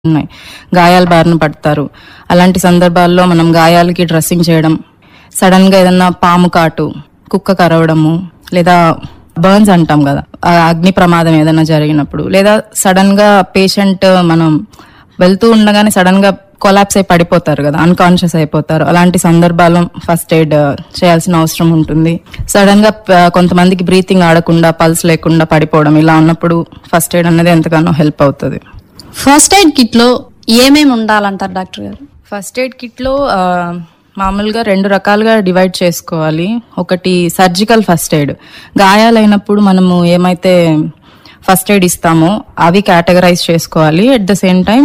ఉన్నాయి గాయాల బారిన పడతారు అలాంటి సందర్భాల్లో మనం గాయాలకి డ్రెస్సింగ్ చేయడం సడన్ గా ఏదన్నా పాము కాటు కుక్క కరవడము లేదా బర్న్స్ అంటాం కదా ఆ అగ్ని ప్రమాదం ఏదైనా జరిగినప్పుడు లేదా సడన్ గా పేషెంట్ మనం వెళ్తూ ఉండగానే సడన్ గా కొలాప్స్ అయి పడిపోతారు కదా అన్కాన్షియస్ అయిపోతారు అలాంటి సందర్భాల్లో ఫస్ట్ ఎయిడ్ చేయాల్సిన అవసరం ఉంటుంది సడన్ గా ప- కొంతమందికి బ్రీతింగ్ ఆడకుండా పల్స్ లేకుండా పడిపోవడం ఇలా ఉన్నప్పుడు ఫస్ట్ ఎయిడ్ అనేది ఎంతగానో హెల్ప్ అవుతుంది ఫస్ట్ ఎయిడ్ కిట్ లో ఏమేమి ఉండాలంటారు డాక్టర్ గారు ఫస్ట్ ఎయిడ్ కిట్ లో ఆ, మామూలుగా రెండు రకాలుగా డివైడ్ చేసుకోవాలి ఒకటి సర్జికల్ ఫస్ట్ ఎయిడ్ గాయాలైనప్పుడు మనము ఏమైతే ఫస్ట్ ఎయిడ్ ఇస్తామో అవి కేటగరైజ్ చేసుకోవాలి at the same time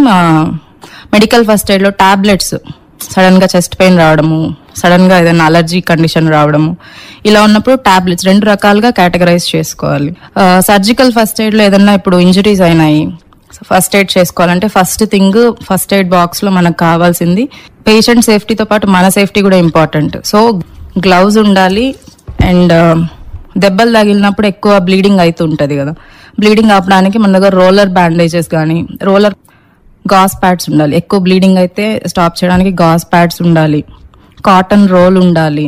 medical first aid లో టాబ్లెట్స్ సడన్ గా చెస్ట్ పెయిన్ రావడము సడన్ గా ఏదైనా అలర్జీ కండిషన్ రావడము ఇలా ఉన్నప్పుడు టాబ్లెట్స్ రెండు రకాలుగా కేటగరైజ్ చేసుకోవాలి సర్జికల్ ఫస్ట్ ఎయిడ్ లో ఏదైనా ఇప్పుడు ఇంజరీస్ అయినాయి ఫస్ట్ ఎయిడ్ చేసుకోవాలంటే first thing first aid box లో మనకు కావాల్సింది పేషెంట్ సేఫ్టీతో పాటు మన సేఫ్టీ కూడా ఇంపార్టెంట్ సో గ్లౌజ్ ఉండాలి అండ్ దెబ్బలు తగిలినప్పుడు ఎక్కువ బ్లీడింగ్ అవుతుంటది కదా బ్లీడింగ్ ఆపడానికి మన దగ్గర రోలర్ బ్యాండేజెస్ కానీ రోలర్ గాస్ ప్యాడ్స్ ఉండాలి ఎక్కువ బ్లీడింగ్ అయితే స్టాప్ చేయడానికి గాస్ ప్యాడ్స్ ఉండాలి కాటన్ రోల్ ఉండాలి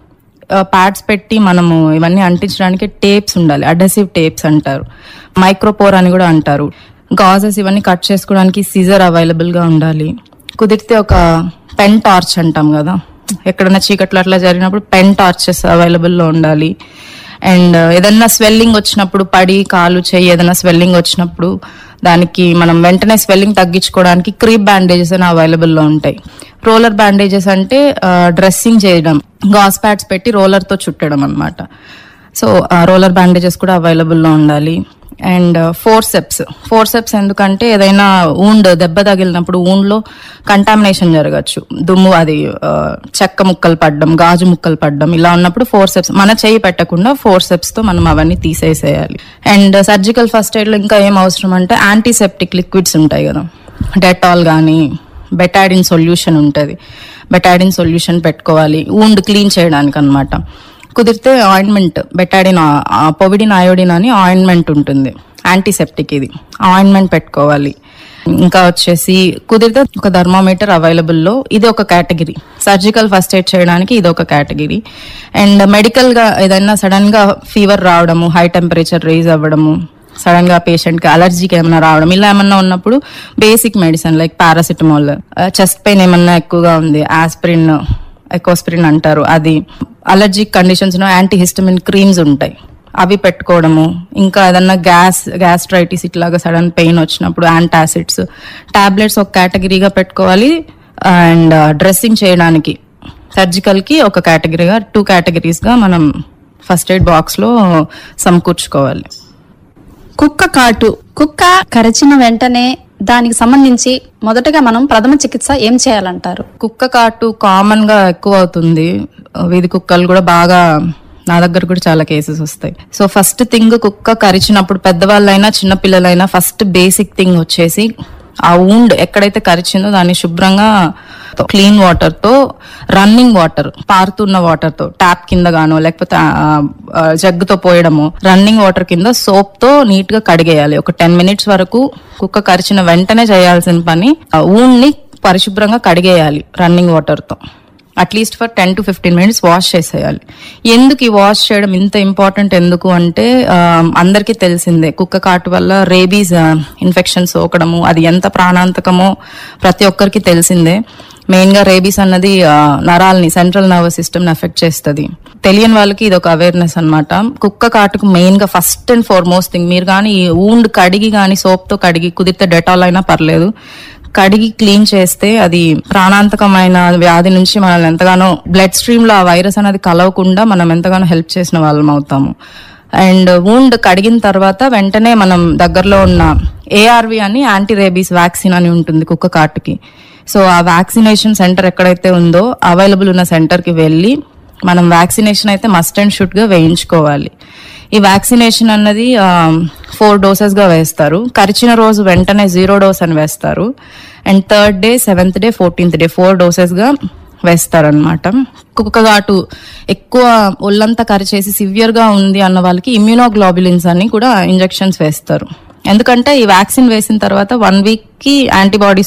ప్యాడ్స్ పెట్టి మనము ఇవన్నీ అంటించడానికి టేప్స్ ఉండాలి అడసివ్ టేప్స్ అంటారు మైక్రోపోర్ అని కూడా అంటారు గాజెస్ ఇవన్నీ కట్ చేసుకోవడానికి సీజర్ అవైలబుల్ గా ఉండాలి కుదిరితే ఒక పెన్ టార్చ్ అంటాం కదా ఎక్కడైనా చీకట్లు అట్లా జరిగినప్పుడు పెన్ టార్చెస్ అవైలబుల్ లో ఉండాలి అండ్ ఏదన్నా స్వెల్లింగ్ వచ్చినప్పుడు పడి కాలు చెయ్యి ఏదైనా స్వెల్లింగ్ వచ్చినప్పుడు దానికి మనం వెంటనే స్వెల్లింగ్ తగ్గించుకోవడానికి క్రీప్ బ్యాండేజెస్ అని అవైలబుల్ లో ఉంటాయి రోలర్ బ్యాండేజెస్ అంటే డ్రెస్సింగ్ చేయడం గాస్ ప్యాడ్స్ పెట్టి రోలర్ తో చుట్టడం అన్నమాట సో రోలర్ బ్యాండేజెస్ కూడా అవైలబుల్ లో ఉండాలి అండ్ ఫోర్సెప్స్ ఫోర్సెప్స్ ఎందుకంటే ఏదైనా ఊండ్ దెబ్బ తగిలినప్పుడు ఊండ్లో కంటామినేషన్ జరగచ్చు దుమ్ము అది ఆ, చెక్క ముక్కలు పడ్డం గాజు ముక్కలు పడ్డం ఇలా ఉన్నప్పుడు ఫోర్సెప్స్ మన చేయి పెట్టకుండా ఫోర్సెప్స్ తో మనం అవన్నీ తీసేసేయాలి అండ్ సర్జికల్ ఫస్ట్ ఎయిడ్ లో ఇంకా ఏం అవసరం అంటే యాంటీసెప్టిక్ లిక్విడ్స్ ఉంటాయి కదా డెటాల్ కానీ బెటాడిన్ సొల్యూషన్ ఉంటుంది బెటాడిన్ సొల్యూషన్ పెట్టుకోవాలి ఊండ్ క్లీన్ చేయడానికి అన్నమాట కుదిరితే ఆయింట్మెంట్ బెటాడిన్ పొవిడిన్ అయోడిన్ అని ఆయింట్మెంట్ ఉంటుంది యాంటీసెప్టిక్ ఇది ఆయింట్మెంట్ పెట్టుకోవాలి ఇంకా వచ్చేసి కుదిరితే ఒక థర్మామీటర్ అవైలబుల్ లో ఇది ఒక కేటగిరీ సర్జికల్ ఫస్ట్ ఎయిడ్ చేయడానికి ఇది ఒక కేటగిరీ అండ్ మెడికల్ గా ఏదైనా సడన్ గా ఫీవర్ రావడము హై టెంపరేచర్ రైజ్ అవ్వడము సడన్ గా పేషెంట్ కి అలర్జీకి ఏమైనా రావడం ఇలా ఏమన్నా ఉన్నప్పుడు basic medicine like paracetamol chest pain ఏమన్నా ఎక్కువగా ఉంది ఆస్పిరిన్ ఎకోస్పిరిన్ అంటారు అది allergic conditions antihistamine creams ఉంటాయి అవి పెట్టుకోవడము ఇంకా ఏదన్నా గ్యాస్ గ్యాస్ట్రైటిస్ ఇట్లాగా సడన్ పెయిన్ వచ్చినప్పుడు యాంటాసిడ్స్ టాబ్లెట్స్ ఒక కేటగిరీగా పెట్టుకోవాలి అండ్ డ్రెస్సింగ్ చేయడానికి సర్జికల్ కి ఒక కేటగిరీగా టూ కేటగిరీస్ గా మనం ఫస్ట్ ఎయిడ్ బాక్స్ లో సమకూర్చుకోవాలి కుక్క కాటు కుక్క కరిచిన వెంటనే దానికి సంబంధించి మొదటగా మనం ప్రథమ చికిత్స ఏం చేయాలంటారు కుక్క కాటు కామన్ గా ఎక్కువ అవుతుంది వీధి కుక్కలు కూడా బాగా నా దగ్గర కూడా చాలా కేసెస్ వస్తాయి సో ఫస్ట్ థింగ్ కుక్క కరిచినప్పుడు పెద్దవాళ్ళైనా చిన్న పిల్లలైనా ఫస్ట్ బేసిక్ థింగ్ వచ్చేసి ఆ ఊండ్ ఎక్కడైతే కరిచిందో దాన్ని శుభ్రంగా క్లీన్ వాటర్ తో రన్నింగ్ వాటర్ పారుతున్న వాటర్ తో ట్యాప్ కింద గానో లేకపోతే ఆ, ఆ, జగ్గుతో పోయడము రన్నింగ్ వాటర్ కింద సోప్ తో నీట్ గా కడిగేయాలి ఒక టెన్ మినిట్స్ వరకు కుక్క కరిచిన వెంటనే చేయాల్సిన పని ఆ ఊండ్ని పరిశుభ్రంగా కడిగేయాలి రన్నింగ్ వాటర్ తో at least for ten to fifteen minutes wash చేసేయాలి ఎందుకు ఈ వాష్ చేయడం ఇంత ఇంపార్టెంట్ ఎందుకు అంటే ఆ, అందరికీ తెలిసిందే కుక్క కాటు వల్ల రేబీస్ ఇన్ఫెక్షన్ సోకడము అది ఎంత ప్రాణాంతకమో ప్రతి ఒక్కరికి తెలిసిందే మెయిన్ గా రేబీస్ అన్నది ఆ, నరాల్ని సెంట్రల్ నర్వస్ సిస్టమ్ ని ఎఫెక్ట్ చేస్తుంది తెలియని వాళ్ళకి ఇది ఒక అవేర్నెస్ అన్నమాట కుక్క కాటుకు మెయిన్ గా ఫస్ట్ అండ్ ఫార్మోస్ట్ థింగ్ మీరు కానీ ఈ ఊండ్ కడిగి కానీ సోప్ తో కడిగి కుదిరితే డెటాల్ అయినా పర్లేదు కడిగి క్లీన్ చేస్తే అది ప్రాణాంతకమైన వ్యాధి నుంచి మనల్ని ఎంతగానో బ్లడ్ స్ట్రీమ్ లో ఆ వైరస్ అనేది కలవకుండా మనం ఎంతగానో హెల్ప్ చేసిన వాళ్ళం అవుతాము అండ్ వూండ్ కడిగిన తర్వాత వెంటనే మనం దగ్గరలో ఉన్న ఏఆర్వి అని యాంటీ రేబీస్ వ్యాక్సిన్ అని ఉంటుంది కుక్క కాటుకి సో ఆ వ్యాక్సినేషన్ సెంటర్ ఎక్కడైతే ఉందో అవైలబుల్ ఉన్న సెంటర్ కి వెళ్ళి మనం వ్యాక్సినేషన్ అయితే మస్ట్ అండ్ షుడ్ గా వేయించుకోవాలి ఈ వ్యాక్సినేషన్ అన్నది ఫోర్ డోసెస్ గా వేస్తారు కరిచిన రోజు వెంటనే జీరో డోస్ అని వేస్తారు and third day seventh day fourteenth day four doses గా వేస్తారనమాట కుక్కగాటు ఎక్కువ ఒళ్ళంతా కరిచేసి సివియర్ గా ఉంది అన్న వాళ్ళకి ఇమ్యూనోగ్లోబులిన్స్ అని కూడా ఇంజెక్షన్స్ వేస్తారు ఎందుకంటే ఈ వ్యాక్సిన్ వేసిన తర్వాత వన్ వీక్ కి యాంటీబాడీస్